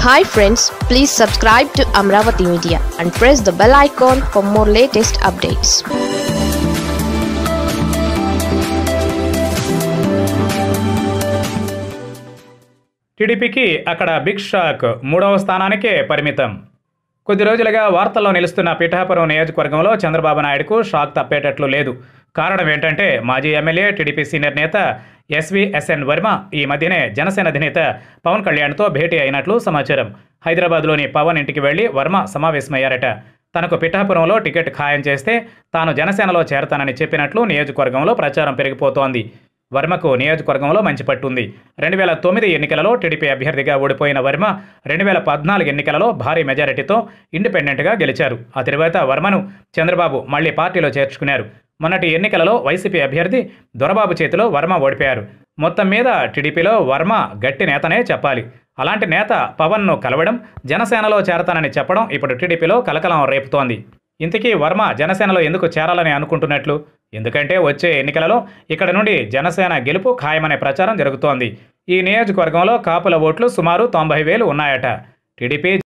hi friends please subscribe to Amaravati media and press the bell icon for more latest updates టీడీపీకి అక్కడ big shock మూడవ స్థానానికే పరిమితం కొద్ది రోజులుగా వార్తల్లో నిలుస్తున్న పిఠాపురం నియోజకవర్గంలో చంద్రబాబు నాయుడుకు షాక్ తప్పేటట్లు లేదు కారణం ఏంటంటే మాజీ ఎమ్మెల్యే టీడీపీ సీనియర్ నేత ఎస్విఎస్ఎన్ వర్మ ఈ మధ్యనే జనసేన అధినేత పవన్ కళ్యాణ్తో భేటీ అయినట్లు సమాచారం హైదరాబాద్లోని పవన్ ఇంటికి వెళ్లి వర్మ సమావేశమయ్యారట తనకు పిఠాపురంలో టికెట్ ఖాయం చేస్తే తాను జనసేనలో చేరతానని చెప్పినట్లు నియోజకవర్గంలో ప్రచారం పెరిగిపోతోంది వర్మకు నియోజకవర్గంలో మంచి పట్టుంది రెండు వేల తొమ్మిది ఎన్నికలలో టీడీపీ అభ్యర్థిగా ఓడిపోయిన వర్మ రెండు వేల పద్నాలుగు ఎన్నికలలో భారీ మెజారిటీతో ఇండిపెండెంట్గా గెలిచారు ఆ తర్వాత వర్మను చంద్రబాబు మళ్లీ పార్టీలో చేర్చుకున్నారు మొన్నటి ఎన్నికలలో వైసీపీ అభ్యర్థి దొరబాబు చేతిలో వర్మ ఓడిపోయారు మొత్తం మీద టీడీపీలో వర్మ గట్టి నేతనే చెప్పాలి అలాంటి నేత పవన్ను కలవడం జనసేనలో చేరతానని చెప్పడం ఇప్పుడు టీడీపీలో కలకలం రేపుతోంది ఇంతకీ వర్మ జనసేనలో ఎందుకు చేరాలని అనుకుంటున్నట్లు ఎందుకంటే వచ్చే ఎన్నికలలో ఇక్కడ నుండి జనసేన గెలుపు ఖాయమనే ప్రచారం జరుగుతోంది ఈ నియోజకవర్గంలో కాపుల ఓట్లు సుమారు తొంభై వేలు ఉన్నాయట టీడీపీ